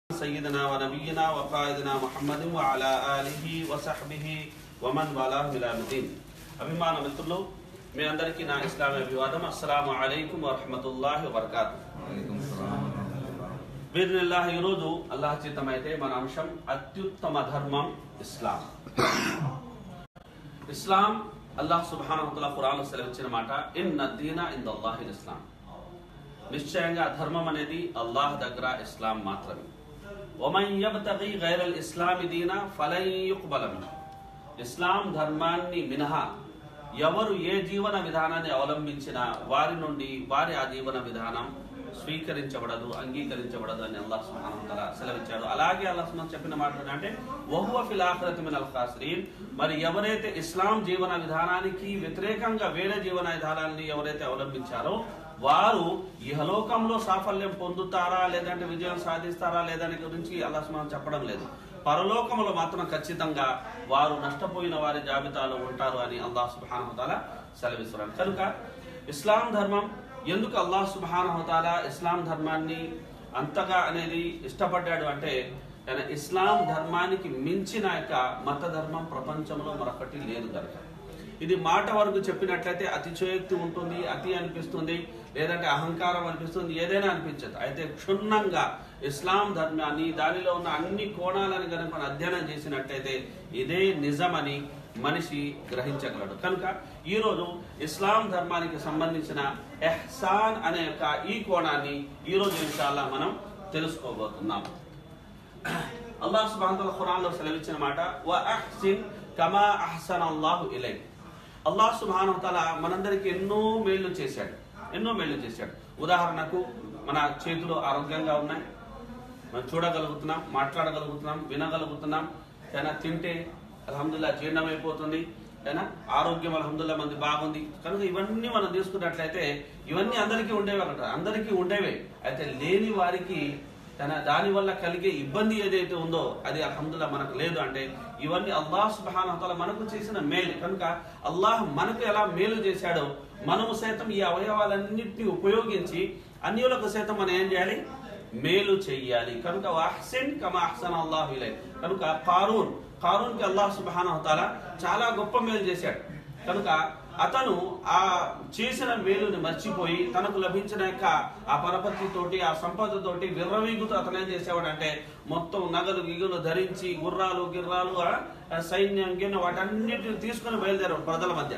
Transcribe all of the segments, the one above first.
سيدنا ونبينا وقائدنا محمد وعلى آله وصحبه ومن والاه إلى الدين అభిమాన మిత్రులు మీ అందరికీ నా ఇస్లామీ అభివాదం అస్సలాము అలైకుం వరహమతుల్లాహి వబర్కాతు బీర్నిల్లాహ్ ఈరోజు అల్లాహ్ చిత్తమైతే మన అంశం అత్యుత్తమ ధర్మం ఇస్లాం ఇస్లాం అల్లాహ్ సుబ్హానహుతల ఖురాన్ సెలవిచ్చిన మాట ఇన్ దీన ఇన్ అల్లాహి ఇస్లాం నిశ్చయంగా ధర్మం అనేది అల్లాహ్ దగ్గర ఇస్లాం మాత్రమే ఒమన్ యబ్తగి గైరల్ ఇస్లామి దీన ఫలన్ యుక్బల మిన్హు. ఇస్లాం ధర్మాన్ని మినహా ఎవరు ఏ జీవన విధానాన్ని అవలంబించినా వారి నుండి వారి ఆ జీవన విధానం స్వీకరించబడదు అంగీకరించబడదు అని అల్లాహ్ సుబ్హానహు వతఆల సెలవిచ్చాడు అలాగే అల్లాహ్ సుబ్హానహు చెప్పిన మాట ఏంటంటే వహువ ఫిల్ ఆఖిరతి మినల్ ఖాసిరీన్ మరి ఎవరైతే ఇస్లాం జీవన విధానానికి వ్యతిరేకంగా వేరే జీవన విధానాన్ని ఎవరైతే అవలంబించారో వారు ఇహలోకంలో సాఫల్యం పొందుతారా లేదంటే విజయం సాధిస్తారా లేదని గురించి అల్లాహ్ సుబ్హానహు చెప్పడం లేదు పరలోకములో మాత్రం ఖచ్చితంగా వారు నష్టపోయిన వారి జాబితాలో ఉంటారు అని అల్లాహ్ సుబానహతాల సెలవిస్తున్నారు కనుక ఇస్లాం ధర్మం ఎందుకు అల్లాహ్ సుబానహతాల ఇస్లాం ధర్మాన్ని అంతగా అనేది ఇష్టపడ్డాడు అంటే ఆయన ఇస్లాం ధర్మానికి మించిన యొక్క మత ధర్మం ప్రపంచంలో మరొకటి లేదు కనుక ఇది మాట వరకు చెప్పినట్లయితే అతిశయోక్తి ఉంటుంది అతి అనిపిస్తుంది లేదంటే అహంకారం అనిపిస్తుంది ఏదైనా అనిపించదు అయితే క్షుణ్ణంగా ఇస్లాం ధర్మాన్ని దానిలో ఉన్న అన్ని కోణాలను కనుక మనం అధ్యయనం చేసినట్లయితే ఇదే నిజమని మనిషి గ్రహించగలడు కనుక ఈ రోజు ఇస్లాం ధర్మానికి సంబంధించిన ఎహ్సాన్ అనే యొక్క ఈ కోణాన్ని ఈ రోజు ఇన్షాల్లా మనం తెలుసుకోబోతున్నాం అల్లాహ్ సుబ్హానహు ఖురాన్ లో సెలవిచ్చిన మాట వ అహ్సిన్ కమా అహ్సన అల్లాహు ఇలై అల్లాహ్ సుబ్హానహు తఆలా మనందరికి ఎన్నో మేళ్లు చేశాడు ఎన్నో మేళ్లు చేశాడు ఉదాహరణకు మన చేతులు ఆరోగ్యంగా ఉన్నాయి మనం చూడగలుగుతున్నాం మాట్లాడగలుగుతున్నాం వినగలుగుతున్నాం ఏదైనా తింటే అల్హమ్దుల్లా జీర్ణమైపోతుంది ఏనా ఆరోగ్యం అల్హమ్దుల్లా మంది బాగుంది కనుక ఇవన్నీ మనం తీసుకున్నట్లయితే ఇవన్నీ అందరికీ ఉండేవి అన్నమాట అందరికీ ఉండేవే అయితే లేని వారికి తన దాని వల్ల కలిగే ఇబ్బంది ఏదైతే ఉందో అది అల్హమ్దుల్లా మనకు లేదు అంటే ఇవన్నీ అల్లాహ్ సుబ్హానహు మనకు చేసిన మేలు కనుక అల్లాహ్ మనకు ఎలా మేలు చేశాడో మనము సైతం ఈ అవయవాలన్నింటినీ ఉపయోగించి అన్యులకు సైతం మనం ఏం చేయాలి మేలు చెయ్యాలి కనుక అహ్సిన్ కమా అహ్సన్ అల్లాహు ఇలై కనుక కారూన్ కారూన్ కి అల్లాహ్ సుబ్హానహు తాలా చాలా గొప్ప మేలు చేశాడు కనుక అతను ఆ చేసిన మేలుని మర్చిపోయి తనకు లభించిన యొక్క ఆ పరపతి తోటి ఆ సంపద తోటి విర్రవీగుతూ అతను ఏం చేసేవాడు అంటే మొత్తం నగలు గిగులు ధరించి గుర్రాలు గిర్రాలు ఆ సైన్యం గిన్నె వాటన్నిటిని తీసుకుని బయలుదేరాడు ప్రజల మధ్య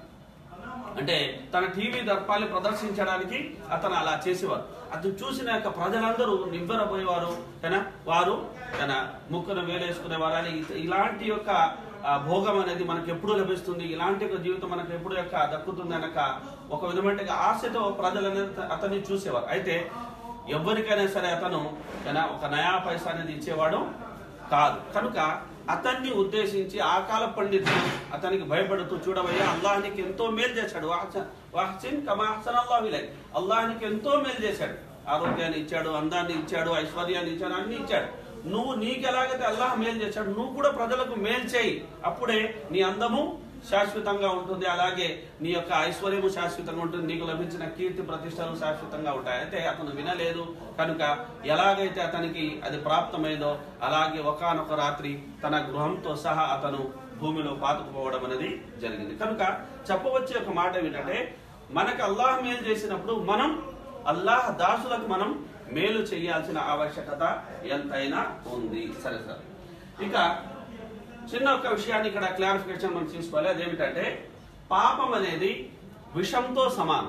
అంటే తన టీవీ దర్పాన్ని ప్రదర్శించడానికి అతను అలా చేసేవారు అతను చూసిన యొక్క ప్రజలందరూ నివ్వెరపోయేవారు కదా వారు తన ముక్కును వేలేసుకునేవారు అని ఇత- ఇలాంటి యొక్క ఆ, భోగం అనేది మనకు ఎప్పుడు లభిస్తుంది ఇలాంటి ఒక జీవితం మనకు ఎప్పుడు యొక్క దక్కుతుంది అనక ఒక విధమైన ఆశతో ప్రజలు అనేది అతన్ని చూసేవారు అయితే ఎవరికైనా సరే అతను కదా ఒక నయా పైసా అనేది ఇచ్చేవాడు కాదు కనుక అతన్ని ఉద్దేశించి ఆ కాల పండితులు అతనికి భయపడుతూ చూడవయ్యా అల్లాహ్నికి ఎంతో మేలు చేశాడు వాహ్స- వాహ్సిన్ కమా అహ్సన అల్లాహు ఇలైక్. అల్లాహ్నికి ఎంతో మేలు చేశాడు ఆరోగ్యాన్ని ఇచ్చాడు అందాన్ని ఇచ్చాడు ఐశ్వర్యాన్ని ఇచ్చాడు అన్ని ఇచ్చాడు నువ్వు నీకు ఎలాగైతే అల్లాహ్ మేలు చేశాడు నువ్వు కూడా ప్రజలకు మేలు చేయి అప్పుడే నీ అందము శాశ్వతంగా ఉంటుంది అలాగే నీ యొక్క ఐశ్వర్యము శాశ్వతంగా ఉంటుంది నీకు లభించిన కీర్తి ప్రతిష్టలు శాశ్వతంగా ఉంటాయి అయితే అతను వినలేదు కనుక ఎలాగైతే అతనికి అది ప్రాప్తమైందో అలాగే ఒకానొక రాత్రి తన గృహంతో సహా అతను భూమిలో పాతుకుపోవడం అనేది జరిగింది కనుక చెప్పవచ్చే ఒక మాట ఏమిటంటే మనకు అల్లాహ్ మేలు చేసినప్పుడు మనం అల్లాహ్ దాసులకు మనం మేలు చేయాల్సిన ఆవశ్యకత ఎంతైనా ఉంది సరే సార్ ఇక చిన్న ఒక విషయాన్ని ఇక్కడ క్లారిఫికేషన్ మనం తీసుకోవాలి అదేమిటంటే పాపం అనేది విషంతో సమానం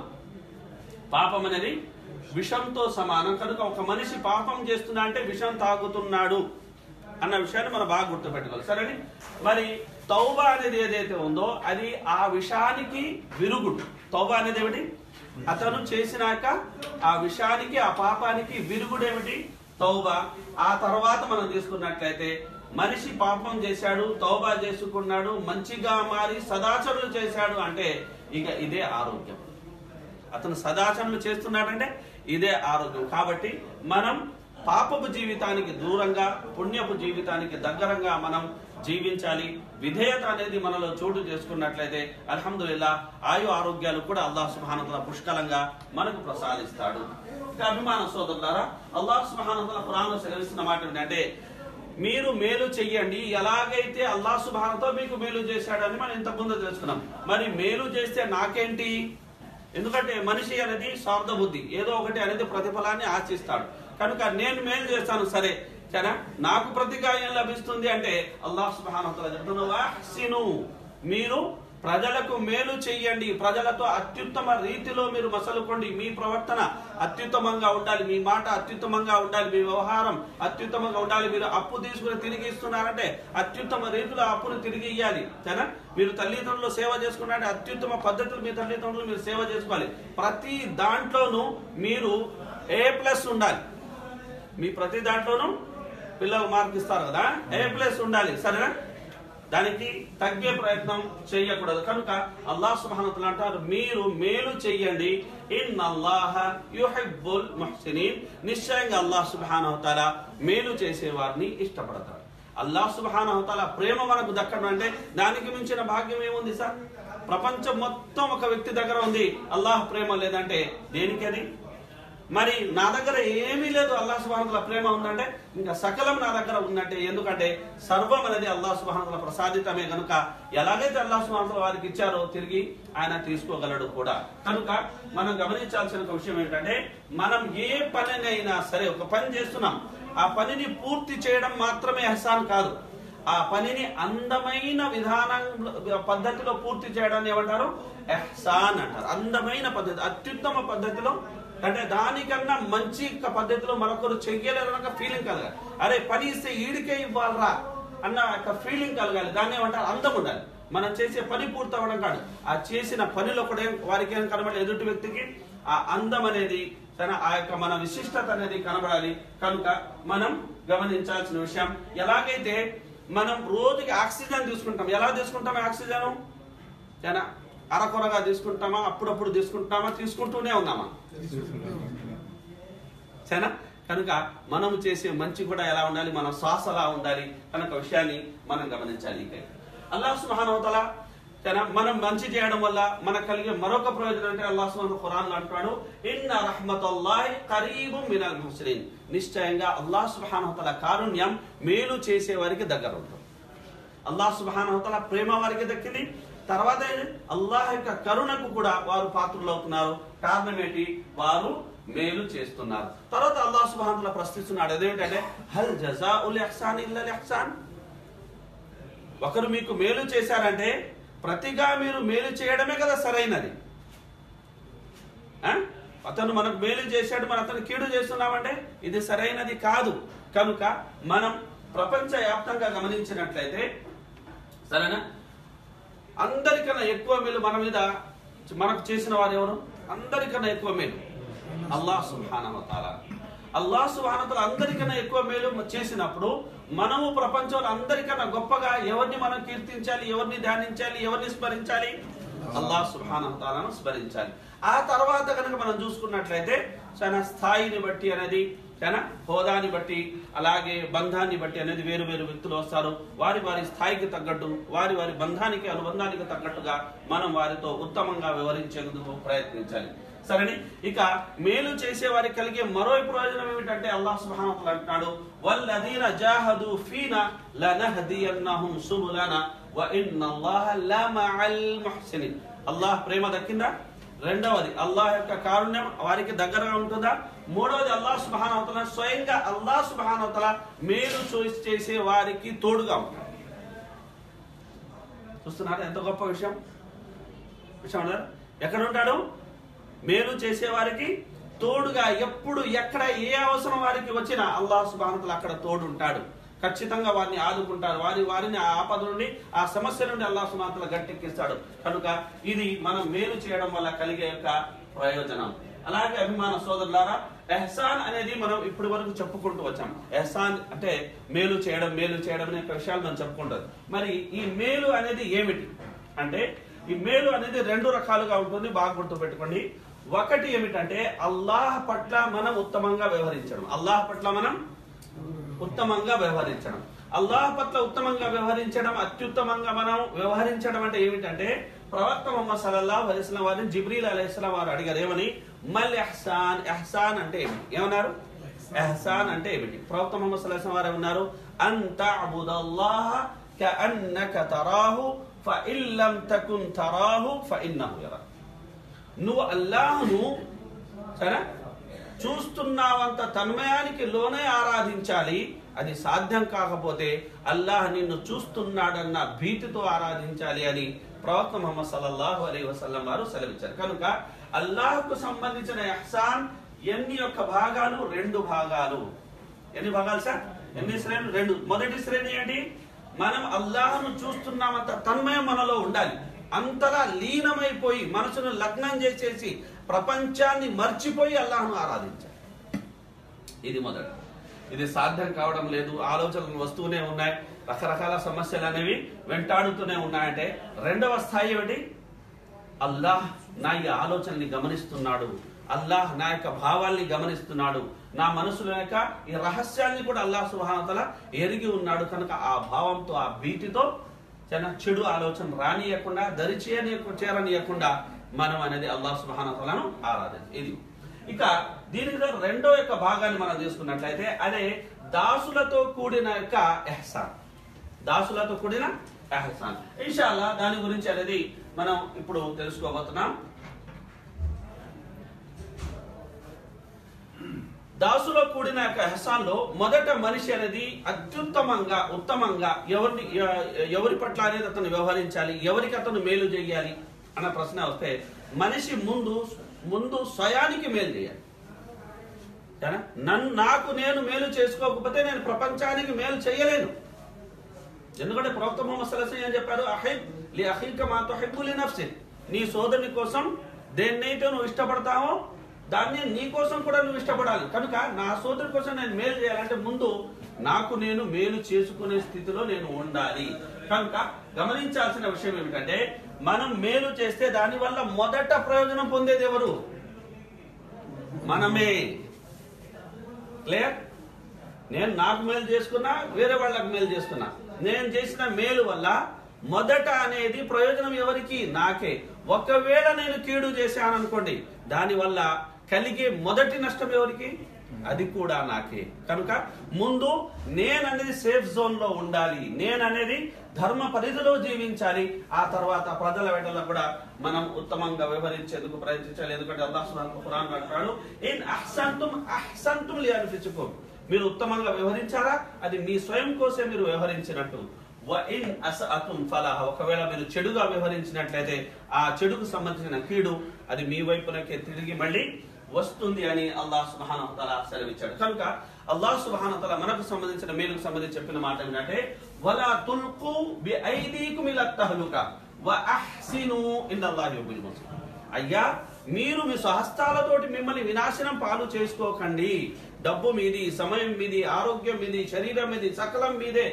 పాపం అనేది విషంతో సమానం కనుక ఒక మనిషి పాపం చేస్తున్నా అంటే విషం తాగుతున్నాడు అన్న విషయాన్ని మనం బాగా గుర్తుపెట్టుకోవాలి సరే మరి తౌబా అనేది ఏదైతే ఉందో అది ఆ విషానికి విరుగుడు తౌబా అనేది ఏమిటి అతను చేసినాక ఆ విషానికి ఆ పాపానికి విరుగుడు ఏమిటి తౌబా ఆ తర్వాత మనం తీసుకున్నట్లయితే మనిషి పాపం చేశాడు తౌబా చేసుకున్నాడు మంచిగా మారి సదాచరులు చేశాడు అంటే ఇక ఇదే ఆరోగ్యం అతను సదాచరణలు చేస్తున్నాడంటే ఇదే ఆరోగ్యం కాబట్టి మనం పాపపు జీవితానికి దూరంగా పుణ్యపు జీవితానికి దగ్గరంగా మనం జీవించాలి విధేయత అనేది మనలో చోటు చేసుకున్నట్లయితే అల్హమ్దుల్లా ఆయు ఆరోగ్యాలు కూడా అల్లాహ్ సుబ్హానహు పుష్కలంగా మనకు ప్రసాదిస్తాడు ఇక అభిమాన సోదరులారా అల్లాహ్ సుబ్హానహు ఖురాన్లో సెలవిస్తున్న మాట ఏంటంటే మీరు మేలు చెయ్యండి ఎలాగైతే అల్లాహ్ సుబ్హానతో మీకు మేలు చేశాడని మనం ఇంతకు ముందు తెలుసుకున్నాం మరి మేలు చేస్తే నాకేంటి ఎందుకంటే మనిషి అనేది స్వార్థ బుద్ధి ఏదో ఒకటి అనేది ప్రతిఫలాన్ని ఆశిస్తాడు కనుక నేను మేలు చేస్తాను సరే సరేనా నాకు ప్రతికాయం లభిస్తుంది అంటే అల్లాహ్ సుబ్హానహు చెప్తున్నావు మీరు ప్రజలకు మేలు చెయ్యండి ప్రజలతో అత్యుత్తమ రీతిలో మీరు మసలుకోండి మీ ప్రవర్తన అత్యుత్తమంగా ఉండాలి మీ మాట అత్యుత్తమంగా ఉండాలి మీ వ్యవహారం అత్యుత్తమంగా ఉండాలి మీరు అప్పు తీసుకుని తిరిగి ఇస్తున్నారంటే అత్యుత్తమ రీతిలో అప్పును తిరిగి ఇవ్వాలి సరేనా మీరు తల్లిదండ్రులు సేవ చేసుకున్నారంటే అత్యుత్తమ పద్ధతులు మీ తల్లిదండ్రులు మీరు సేవ చేసుకోవాలి ప్రతి దాంట్లోనూ మీరు ఏ ప్లస్ ఉండాలి మీ ప్రతి దాంట్లోనూ పిల్లలు మార్క్ ఇస్తారు కదా ఏ ప్లస్ ఉండాలి సరేనా దానికి తగ్గే ప్రయత్నం చేయకూడదు కనుక అల్లాహ్ సుబ్హానహు అంటారు మీరు మేలు చెయ్యండి ఇన్ అల్లాహ యుహిబ్బుల్ ముహ్సినీన్ నిశ్చయంగా అల్లాహ్ సుబ్హానహు తఆలా మేలు చేసే వారిని ఇష్టపడతాడు అల్లాహ్ సుబ్హానహు తఆలా ప్రేమ మనకు దక్కడం అంటే దానికి మించిన భాగ్యం ఏముంది సార్ ప్రపంచం మొత్తం ఒక వ్యక్తి దగ్గర ఉంది అల్లాహ్ ప్రేమ లేదంటే దేనికి అది మరి నా దగ్గర ఏమీ లేదు అల్లాహ్ సుబాహతుల ప్రేమ ఉందంటే ఇంకా సకలం నా దగ్గర ఉందంటే ఎందుకంటే సర్వం అనేది అల్లాహ్ సుబాహతుల ప్రసాదితమే కనుక ఎలాగైతే అల్లాహ్ సుబాహతుల వారికి ఇచ్చారో తిరిగి ఆయన తీసుకోగలడు కూడా కనుక మనం గమనించాల్సిన ఒక విషయం ఏంటంటే మనం ఏ పనినైనా సరే ఒక పని చేస్తున్నాం ఆ పనిని పూర్తి చేయడం మాత్రమే ఎహసాన్ కాదు ఆ పనిని అందమైన విధానం పద్ధతిలో పూర్తి చేయడాన్ని ఏమంటారు ఎహ్సాన్ అంటారు అందమైన పద్ధతి అత్యుత్తమ పద్ధతిలో అంటే దానికన్నా మంచి ఒక పద్ధతిలో మరొకరు చెయ్యలేదన్న ఫీలింగ్ కలగాలి అరే పని ఇస్తే ఈడికే ఇవ్వాలరా అన్న ఒక ఫీలింగ్ కలగాలి దాన్ని ఏమంటారు అందం ఉండాలి మనం చేసే పని పూర్తి అవ్వడం కాదు ఆ చేసిన పనిలో కూడా ఏం- వారికి ఏం కనబడాలి ఎదుటి వ్యక్తికి ఆ అందం అనేది తన ఆ యొక్క మన విశిష్టత అనేది కనబడాలి కనుక మనం గమనించాల్సిన విషయం ఎలాగైతే మనం రోజుకి ఆక్సిజన్ తీసుకుంటాం ఎలా తీసుకుంటాం ఆక్సిజన్ జన అరకొరగా తీసుకుంటామా అప్పుడప్పుడు తీసుకుంటామా తీసుకుంటూనే ఉన్నామా సరేనా కనుక మనం చేసే మంచి కూడా ఎలా ఉండాలి మన శ్వాస ఎలా ఉండాలి కనుక విషయాన్ని మనం గమనించాలి ఇక అల్లాహ్ సుబ్హానహు తన మనం మంచి చేయడం వల్ల మనకు కలిగే మరొక ప్రయోజనం అంటే అల్లాహ్ సుబ్హానహు ఖురాన్ అంటున్నాడు ఇన్న రహ్మతుల్లాహి కరీబుం మినల్ ముహ్సినిన్ నిశ్చయంగా అల్లాహ్ సుబ్హానహు తఆలా కారుణ్యం మేలు చేసే వారికి దగ్గర ఉంటుంది అల్లాహ్ సుబ్హానహు తఆలా ప్రేమ వారికి దక్కింది తర్వాత అల్లాహ్ యొక్క కరుణకు కూడా వారు పాత్రలు అవుతున్నారు కారణం ఏంటి వారు మేలు చేస్తున్నారు తర్వాత అల్లాహ్ సుబ్హానహు తఆలా ప్రశ్నిస్తున్నాడు అదేంటంటే హల్ జజాఉల్ ఇహ్సాన్ ఇల్లల్ ఇహ్సాన్ ఒకరు మీకు మేలు చేశారంటే ప్రతిగా మీరు మేలు చేయడమే కదా సరైనది ఆ? అతను మనకు మేలు చేశాడు మన అతను కీడు చేస్తున్నామంటే ఇది సరైనది కాదు కనుక మనం ప్రపంచ వ్యాప్తంగా గమనించినట్లయితే సరేనా అందరికన్నా ఎక్కువ మేలు మన మీద మనకు చేసిన వారు ఎవరు అందరికన్నా ఎక్కువ మేలు అల్లాహ్ సుబ్హానహు తాలా అల్లాహ్ సుబ్హానహు తాలా అందరికన్నా ఎక్కువ మేలు చేసినప్పుడు మనము ప్రపంచంలో అందరికన్నా గొప్పగా ఎవరిని మనం కీర్తించాలి ఎవరిని ధ్యానించాలి ఎవరిని స్మరించాలి అల్లాహ్ సుబ్హానహు తాలాను స్మరించాలి ఆ తర్వాత కనుక మనం చూసుకున్నట్లయితే చాలా స్థాయిని బట్టి అనేది చాలా హోదాని బట్టి అలాగే బంధాన్ని బట్టి అనేది వేరు వేరు వ్యక్తులు వస్తారు వారి వారి స్థాయికి తగ్గట్టు వారి వారి బంధానికి అనుబంధానికి తగ్గట్టుగా మనం వారితో ఉత్తమంగా వివరించేందుకు ప్రయత్నించాలి సరేనే ఇక మేలు చేసే వారికి కలిగే మరో ప్రయోజనం ఏమిటంటే అల్లాహ్ సుబ్హానహు వతఆలా అంటున్నాడు వల్లదీన జాహదు ఫీనా లనహదియన్నహుం సుబులనా వ ఇన్నల్లాహ లమఅల్ ముహ్సినిన్ అల్లాహ్ ప్రేమ దక్కిందా రెండవది అల్లాహ్ యొక్క కారుణ్యం వారికి దగ్గరగా ఉంటుందా మూడవది అల్లాహ్ సుబ్హానహు వతఆలా స్వయంగా అల్లాహ్ సుబ్హానహు వతఆలా మేలు చూసి చేసే వారికి తోడుగా ఉంటాడు చూస్తున్నారా ఎంత గొప్ప విషయం విషయం అన్నారు? ఎక్కడ ఉంటాడు మేలు చేసే వారికి తోడుగా ఎప్పుడు ఎక్కడ ఏ అవసరం వారికి వచ్చినా అల్లాహ్ సుబానతలు అక్కడ తోడు ఉంటాడు ఖచ్చితంగా వారిని ఆదుకుంటారు వారి వారిని ఆ ఆపద నుండి ఆ సమస్య నుండి అల్లాహ్ సుబానతల గట్టెక్కిస్తాడు కనుక ఇది మనం మేలు చేయడం వల్ల కలిగే యొక్క ప్రయోజనం అలాగే అభిమాన సోదరులారా ఎహసాన్ అనేది మనం ఇప్పటి వరకు చెప్పుకుంటూ వచ్చాం ఎహసాన్ అంటే మేలు చేయడం మేలు చేయడం అనే విషయాలు మనం చెప్పుకుంటాం మరి ఈ మేలు అనేది ఏమిటి అంటే ఈ మేలు అనేది రెండు రకాలుగా ఉంటుంది బాగా గుర్తు పెట్టుకోండి ఒకటి ఏమిటంటే అల్లాహ్ పట్ల మనం ఉత్తమంగా వ్యవహరించడం అల్లాహ్ పట్ల మనం ఉత్తమంగా వ్యవహరించడం అల్లాహ్ పట్ల ఉత్తమంగా వ్యవహరించడం అత్యుత్తమంగా మనం వ్యవహరించడం అంటే ఏమిటంటే ప్రవక్త ముహమ్మద్ సల్లల్లాహు అలైహి వసల్లం వారిని జిబ్రీల్ అలైహిస్సలాం వారు అడిగారు ఏమని మల్ ఎహ్సాన్ ఎహ్సాన్ అంటే ఏమిటి ఏమన్నారు ఎహ్సాన్ అంటే ఏమిటి ప్రవక్త ముహమ్మద్ సల్లల్లాహు అలైహి వసల్లం వారు ఉన్నారు అన్ తఅబుదల్లాహ కఅన్నక తరాహు ఫఇన్ లం తకున్ తరాహు ఫఇన్నహు యరా నువ్వు అల్లాహ్ను సరే చూస్తున్నావంత తన్మయానికి లోనే ఆరాధించాలి అది సాధ్యం కాకపోతే అల్లాహ్ నిన్ను చూస్తున్నాడన్న భీతితో ఆరాధించాలి అని ప్రవక్త ముహమ్మద్ సల్లల్లాహు అలై వసల్లం వారు సెలవిచ్చారు కనుక అల్లాహ్కు సంబంధించిన ఎహ్సాన్ ఎన్ని యొక్క భాగాలు రెండు భాగాలు ఎన్ని భాగాలు సార్ ఎన్ని శ్రేణులు రెండు మొదటి శ్రేణి ఏంటి మనం అల్లాహ్ను చూస్తున్నామంత తన్మయం మనలో ఉండాలి అంతలా లీనమైపోయి మనసును లగ్నం చేసేసి ప్రపంచాన్ని మర్చిపోయి అల్లాహ్ను ఆరాధించాలి ఇది మొదటి ఇది సాధ్యం కావడం లేదు ఆలోచనలు వస్తూనే ఉన్నాయి రకరకాల సమస్యలు అనేవి వెంటాడుతూనే ఉన్నాయంటే రెండవ స్థాయి ఏమిటి అల్లాహ్ నా ఈ ఆలోచనని గమనిస్తున్నాడు అల్లాహ్ నా యొక్క భావాల్ని గమనిస్తున్నాడు నా మనసులో యొక్క ఈ రహస్యాల్ని కూడా అల్లాహ్ సుహానతల ఎరిగి ఉన్నాడు కనుక ఆ భావంతో ఆ భీతితో చిన్న చెడు ఆలోచన రానియకుండా దరి చేయని చేరనియకుండా మనం అనేది అల్లాహ్ సుహానతలను ఆరాధించాలి ఇది ఇక దీనిలో రెండో యొక్క భాగాన్ని మనం తీసుకున్నట్లయితే అదే దాసులతో కూడిన యొక్క ఎహ్సాన్ దాసులతో కూడిన ఎహ్సాన్ ఇన్షాల్లా దాని గురించి అనేది మనం ఇప్పుడు తెలుసుకోబోతున్నాం దాసులో కూడిన యొక్క ఎహసాన్లో మొదట మనిషి అనేది అత్యుత్తమంగా ఉత్తమంగా ఎవరిని ఎ- ఎవరి పట్ల అనేది అతను వ్యవహరించాలి ఎవరికి అతను మేలు చేయాలి అన్న ప్రశ్న వస్తే మనిషి ముందు ముందు స్వయానికి మేలు చేయాలి సరేనా? నన్ను నాకు నేను మేలు చేసుకోకపోతే నేను ప్రపంచానికి మేలు చేయలేను ఎందుకంటే ప్రవక్త ముహమ్మద్ సలహం ఏం చెప్పారు అహిబ్ లి అఖీక మా తుహిబ్బు లి నఫ్సిక్ నీ సోదరుని కోసం దేన్నైతే నువ్వు ఇష్టపడతావో దాన్ని నీ కోసం కూడా నువ్వు ఇష్టపడాలి కనుక నా సోదరు కోసం నేను మేలు చేయాలంటే ముందు నాకు నేను మేలు చేసుకునే స్థితిలో నేను ఉండాలి కనుక గమనించాల్సిన విషయం ఏమిటంటే మనం మేలు చేస్తే దాని వల్ల మొదట ప్రయోజనం పొందేది ఎవరు మనమే క్లియర్ నేను నాకు మేలు చేసుకున్నా వేరే వాళ్ళకి మేలు చేసుకున్నా నేను చేసిన మేలు వల్ల మొదట అనేది ప్రయోజనం ఎవరికి నాకే ఒకవేళ నేను కీడు చేశాను అనుకోండి దానివల్ల కలిగే మొదటి నష్టం ఎవరికి అది కూడా నాకే కనుక ముందు నేననేది సేఫ్ జోన్ లో ఉండాలి నేననేది ధర్మ పరిధిలో జీవించాలి ఆ తర్వాత ప్రజల వెంటలో కూడా మనం ఉత్తమంగా వ్యవహరించేందుకు ప్రయత్నించాలి ఎందుకంటే అల్లాహ్ సుబ్హానహు ఖురాన్ అంటాడు ఇన్ అహ్సంతుం అహ్సంతుం లి అన్ఫుసికుం మీరు ఉత్తమంగా వ్యవహరించారా అది మీ స్వయం కోసే మీరు వ్యవహరించినట్టు వ ఇన్ అసఅతుం ఫలాహ ఒకవేళ మీరు చెడుగా వ్యవహరించినట్లయితే ఆ చెడుకు సంబంధించిన కీడు అది మీ వైపునకే తిరిగి మళ్ళీ వస్తుంది అని అల్లాహ్ సుబ్హానహు తఆలా సెలవిచ్చాడు కనుక అల్లాహ్ సుబ్హానహు తఆలా మనకు సంబంధించిన మేలుకు సంబంధించి చెప్పిన మాట ఏంటంటే వలా తుల్కు బి ఐదీకుం ఇలా తహలుక వ అహ్సిను ఇన్నల్లాహి యుహిబ్బుల్ ముహ్సినీన్ అయ్యా మీరు మీ స్వహస్తాలతోటి మిమ్మల్ని వినాశనం పాలు చేసుకోకండి డబ్బు మీది సమయం మీది ఆరోగ్యం మీది శరీరం మీది సకలం మీదే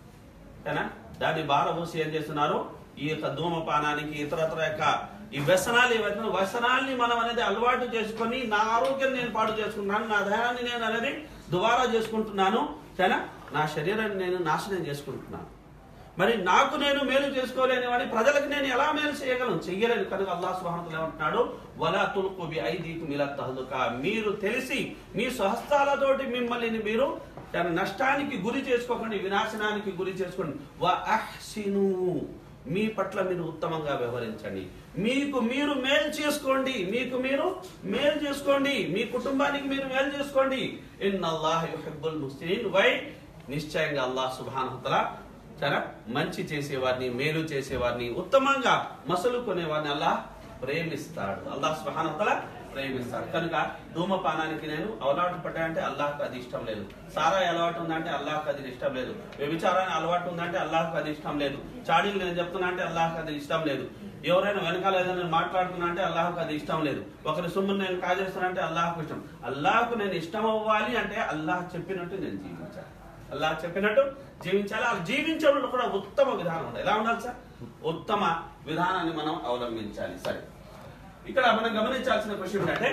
ఏనా దాన్ని బారబోసి ఏం చేస్తున్నారు ఈ యొక్క ధూమపానానికి ఇతరత్ర యొక్క ఈ వ్యసనాలు ఏవైతే వ్యసనాల్ని మనం అనేది అలవాటు చేసుకొని నా ఆరోగ్యం నేను పాడు చేసుకుంటున్నాను నా ధనాన్ని నేను అనేది దువారా చేసుకుంటున్నాను సరేనా నా శరీరాన్ని నేను నాశనం చేసుకుంటున్నాను మరి నాకు నేను మేలు చేసుకోలేని వాడి ప్రజలకు నేను ఎలా మేలు చేయగలను చెయ్యలేను కనుక అల్లాహ్ సుబ్హానహు ఏమంటున్నాడు వలా తుల్కు బి ఐదీకుం ఇలా తహలుక మీరు తెలిసి మీ స్వహస్తాలతోటి మిమ్మల్ని మీరు తన నష్టానికి గురి చేసుకోకండి వినాశనానికి గురి చేసుకోండి వ అహ్సిను మీ పట్ల మీరు ఉత్తమంగా వ్యవహరించండి మీకు మీరు మేలు చేసుకోండి మీకు మీరు మేలు చేసుకోండి మీ కుటుంబానికి మీరు మేలు చేసుకోండి ఇన్నల్లాహ్ యుహిబ్బుల్ ముహ్సినీన్ వై నిశ్చయంగా అల్లాహ్ సుబ్హానహు తఆలా చాలా మంచి చేసేవారిని మేలు చేసేవారిని ఉత్తమంగా మసలు కొనేవారిని అల్లాహ్ ప్రేమిస్తాడు అల్లాహ్ సుబ్హానహు తఆలా ప్రేమిస్తాడు కనుక ధూమపానానికి నేను అలవాటు పడ్డాయంటే అల్లాహ్కి అది ఇష్టం లేదు సారాయి అలవాటు ఉందంటే అల్లాహ్కి అది ఇష్టం లేదు వ్యభిచారాన్ని అలవాటు ఉందంటే అల్లాహ్కి అది ఇష్టం లేదు చాడీలు నేను చెప్తున్నా అంటే అల్లాహ్కి అది ఇష్టం లేదు ఎవరైనా వెనకాల ఏదైనా నేను మాట్లాడుతున్నా అంటే అల్లాహ్కి అది ఇష్టం లేదు ఒకరి సొమ్మును నేను కాజేస్తున్నా అంటే అల్లాహ్కు ఇష్టం అల్లాహ్కు నేను ఇష్టం అవ్వాలి అంటే అల్లాహ్ చెప్పినట్టు నేను జీవించాలి అల్లాహ్ చెప్పినట్టు జీవించాలి ఆ జీవించడంలో కూడా ఉత్తమ విధానం ఉండాలి ఎలా ఉండాలి సార్ ఉత్తమ విధానాన్ని మనం అవలంబించాలి సరే ఇక్కడ మనం గమనించాల్సిన విషయం ఏంటంటే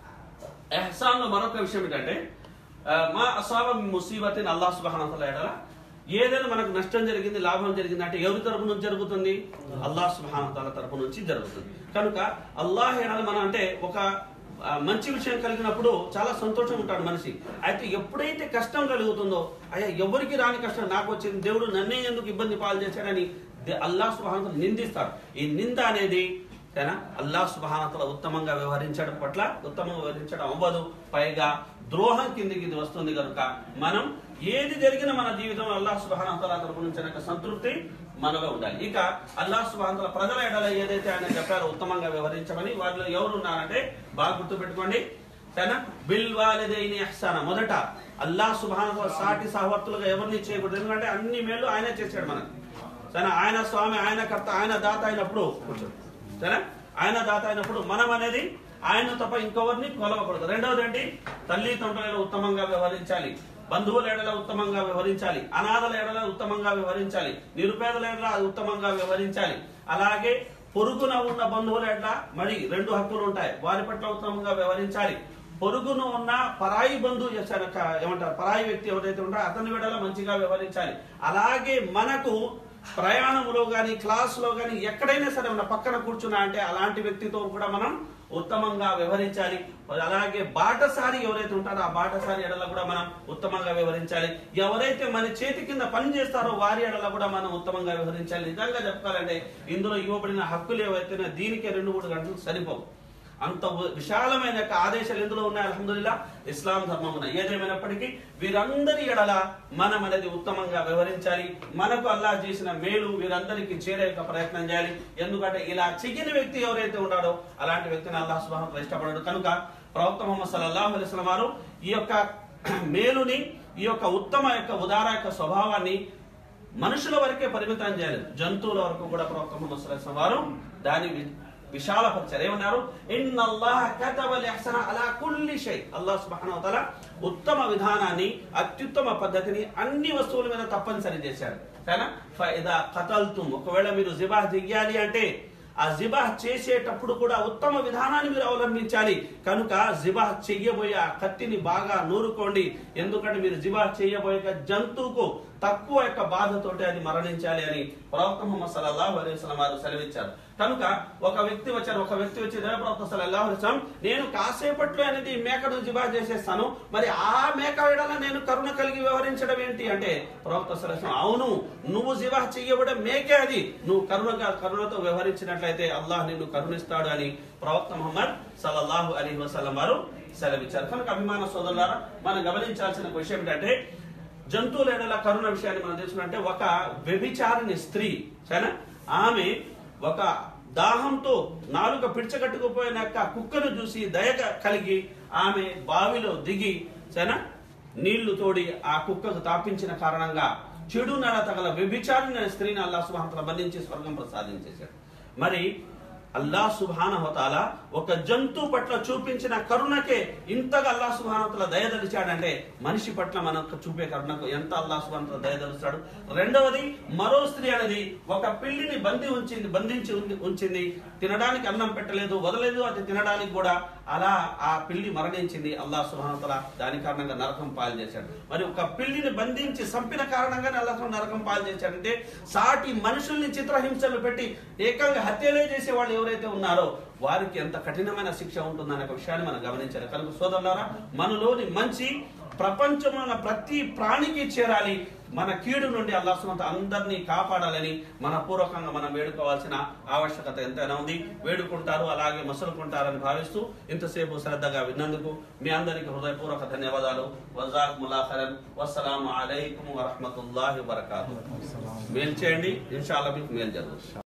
ఎహ్సాన్ లో మరొక విషయం ఏంటంటే ఆ, మా అసాబ ముసీబతిని అల్లాహ్ సుబ్హానహు వతఆలా ఎడల ఏదైనా మనకు నష్టం జరిగింది లాభం జరిగింది అంటే ఎవరి తరపు నుంచి జరుగుతుంది అల్లాహ్ సుబ్హానహు వతఆలా తరపు నుంచి జరుగుతుంది కనుక అల్లాహ్ ఎడల మనం అంటే ఒక ఆ, మంచి విషయం కలిగినప్పుడు చాలా సంతోషం ఉంటాడు మనిషి అయితే ఎప్పుడైతే కష్టం కలుగుతుందో అయ్యా ఎవరికి రాని కష్టం నాకు వచ్చింది దేవుడు నన్నే ఎందుకు ఇబ్బంది పాలు చేశాడని దే- అల్లాహ్ సుబ్హానహు వతఆలా నిందిస్తాడు ఈ నింద అనేది సరేనా అల్లాహ్ సుబహానతల ఉత్తమంగా వ్యవహరించడం పట్ల ఉత్తమంగా వ్యవహరించడం అవ్వదు పైగా ద్రోహం కిందికి ఇది వస్తుంది కనుక మనం ఏది జరిగినా మన జీవితంలో అల్లాహ్ సుబహానతల తరపు నుంచి నాకు సంతృప్తి మనలో ఉండాలి ఇక అల్లాహ్ సుబహానతల ప్రజల ఎడల ఏదైతే ఆయన చెప్పారో ఉత్తమంగా వ్యవహరించమని వారిలో ఎవరు ఉన్నారంటే బాగా గుర్తుపెట్టుకోండి సరేనా బిల్ వాలిదైని ఇహ్సాన మొదట అల్లాహ్ సుబహానతల సాటి సహవర్తులుగా ఎవరిని చేయకూడదు ఎందుకంటే అన్ని మేలు ఆయనే చేశాడు మనకి సరే ఆయన స్వామి ఆయన కర్త ఆయన దాత అయినప్పుడు కూర్చోండి సరే ఆయన దాత అయినప్పుడు మనం అనేది ఆయన తప్ప ఇంకొకరిని కొలవకూడదు రెండవది ఏంటి తల్లి తండ్రుల ఉత్తమంగా వ్యవహరించాలి బంధువుల ఎడల ఉత్తమంగా వ్యవహరించాలి అనాథల ఎడల ఉత్తమంగా వ్యవహరించాలి నిరుపేదల ఎడల ఉత్తమంగా వ్యవహరించాలి అలాగే పొరుగున ఉన్న బంధువుల ఎడల మరి రెండు హక్కులు ఉంటాయి వారి పట్ల ఉత్తమంగా వ్యవహరించాలి పొరుగును ఉన్న పరాయి బంధువు చేశారు క- ఏమంటారు పరాయి వ్యక్తి ఎవరైతే ఉంటారో అతని వెడల మంచిగా వ్యవహరించాలి అలాగే మనకు ప్రయాణంలో కానీ క్లాసులో కానీ ఎక్కడైనా సరే మన పక్కన కూర్చున్నా అంటే అలాంటి వ్యక్తితో కూడా మనం ఉత్తమంగా వ్యవహరించాలి అలాగే బాటసారి ఎవరైతే ఉంటారో ఆ బాటసారి ఎడల కూడా మనం ఉత్తమంగా వ్యవహరించాలి ఎవరైతే మన చేతి కింద పని చేస్తారో వారి ఎడల కూడా మనం ఉత్తమంగా వ్యవహరించాలి నిజంగా చెప్పాలంటే ఇందులో ఇవ్వబడిన హక్కులు ఏవైతే దీనికి రెండు మూడు గంటలు సరిపోవు అంత వ- విశాలమైన యొక్క ఆదేశాలు ఎందులో ఉన్నాయి అల్హమ్దుల్లా ఇస్లాం ధర్మమున ఏదేమైనప్పటికీ వీరందరి ఎడల మనం అనేది ఉత్తమంగా వ్యవహరించాలి మనకు అల్లా చేసిన మేలు వీరందరికీ చేరే యొక్క ప్రయత్నం చేయాలి ఎందుకంటే ఇలా చెయ్యని వ్యక్తి ఎవరైతే ఉన్నాడో అలాంటి వ్యక్తిని అల్లాహ్ సుబ్హానహు ఇష్టపడాడు కనుక ప్రవక్త ముహమ్మద్ సల్లల్లాహు అలైహి వసల్లం వారు ఈ యొక్క మేలుని ఈ యొక్క ఉత్తమ యొక్క ఉదార యొక్క స్వభావాన్ని మనుషుల వరకే పరిమితం చేయలేదు జంతువుల వరకు కూడా ప్రవక్త ముహమ్మద్ సల్లల్లాహు అలైహి వసల్లం వారు దాని వి- విశాలపరిచారు ఏమన్నారు ఇన్నల్లాహ కతబల్ ఇహ్సన అలా కుల్లి షై అల్లాహ్ సుబ్హానహు వతఆలా ఉత్తమ విధానాన్ని అత్యుత్తమ పద్ధతిని అన్ని వస్తువుల మీద తప్పనిసరి చేశాడు సరేనా ఫైదా కతల్తుం ఒకవేళ మీరు జిబాహ్ చెయ్యాలి అంటే ఆ జిబాహ్ చేసేటప్పుడు కూడా ఉత్తమ విధానాన్ని మీరు అవలంబించాలి కనుక జిబాహ్ చెయ్యబోయే ఆ కత్తిని బాగా నూరుకోండి ఎందుకంటే మీరు జిబాహ్ చేయబోయే జంతువుకు తక్కువ యొక్క బాధతోటి అది మరణించాలి అని ప్రవక్త ముహమ్మద్ సల్లల్లాహు అలైహి వసల్లం వారు సెలవిచ్చారు కనుక ఒక వ్యక్తి వచ్చారు ఒక వ్యక్తి వచ్చి దేవ ప్రవక్త సల్లల్లాహు అలైహి వసల్లం నేను కాసేపట్లో అనేది మేకను జిబా చేసేస్తాను మరి ఆ మేక వేడల నేను కరుణ కలిగి వ్యవహరించడం ఏంటి అంటే ప్రవక్త సల్లల్లాహు అలైహి వసల్లం, అవును నువ్వు జిబా చెయ్యబడే మేకే అది నువ్వు కరుణగా కరుణతో వ్యవహరించినట్లయితే అల్లాహ్ నిన్ను కరుణిస్తాడు అని ప్రవక్త ముహమ్మద్ సల్లల్లాహు అలైహి వసల్లం వారు సెలవిచ్చారు కనుక అభిమాన సోదరులారా మనం గమనించాల్సిన విషయం ఏంటంటే జంతువుల ఎడల కరుణ విషయాన్ని మనం తెలుసుకుంటే ఒక వ్యభిచారిణి స్త్రీ సరేనా ఆమె ఒక దాహంతో నాలుక పిడిచగట్టుకుపోయిన యొక్క కుక్కను చూసి దయ కలిగి ఆమె బావిలో దిగి సరేనా నీళ్లు తోడి ఆ కుక్కకు తాపించిన కారణంగా చెడు నడ తగల వ్యభిచారిన స్త్రీని అల్లా సుభాంతల బంధించి స్వర్గం ప్రసాదించేశాడు మరి అల్లా సుభానహతాల ఒక జంతువు పట్ల చూపించిన కరుణకే ఇంతగా అల్లా సుభానతల దయదలిచాడంటే మనిషి పట్ల మనకు చూపే కరుణకు ఎంత అల్లా సుభానతల దయదలుస్తాడు రెండవది మరో స్త్రీ అనేది ఒక పిల్లిని బంధి ఉంచింది బంధించి ఉంది- ఉంచింది తినడానికి అన్నం పెట్టలేదు వదలేదు అది తినడానికి కూడా అలా ఆ పిల్లి మరణించింది అల్లా సుభానతల దాని కారణంగా నరకం పాలు చేశాడు మరి ఒక పిల్లిని బంధించి చంపిన కారణంగానే అల్లా సుబ్హానహు నరకం పాలు చేశాడంటే సాటి మనుషుల్ని చిత్రహింసలు పెట్టి ఏకంగా హత్యలే చేసే వాళ్ళు ఎవరైతే ఉన్నారో వారికి ఎంత కఠినమైన శిక్ష ఉంటుందనే ఒక విషయాన్ని మనం గమనించాలి కనుక సోదరులారా మనలోని మంచి ప్రపంచంలో ఉన్న ప్రతి ప్రాణికి చేరాలి మన కీడు నుండి అల్లాసునంత అందరినీ కాపాడాలని మనపూర్వకంగా మనం వేడుకోవాల్సిన ఆవశ్యకత ఎంతైనా ఉంది వేడుకుంటారు అలాగే మసలుకుంటారని భావిస్తూ ఇంతసేపు శ్రద్ధగా విన్నందుకు మీ అందరికీ హృదయపూర్వక ధన్యవాదాలు వజాక్ ములాఖరన్ వస్సలాము అలైకుం వరహమతుల్లాహి వబర్కాతు మేలు చేయండి ఇన్షాల్లా మీకు మేలు జరుగుతుంది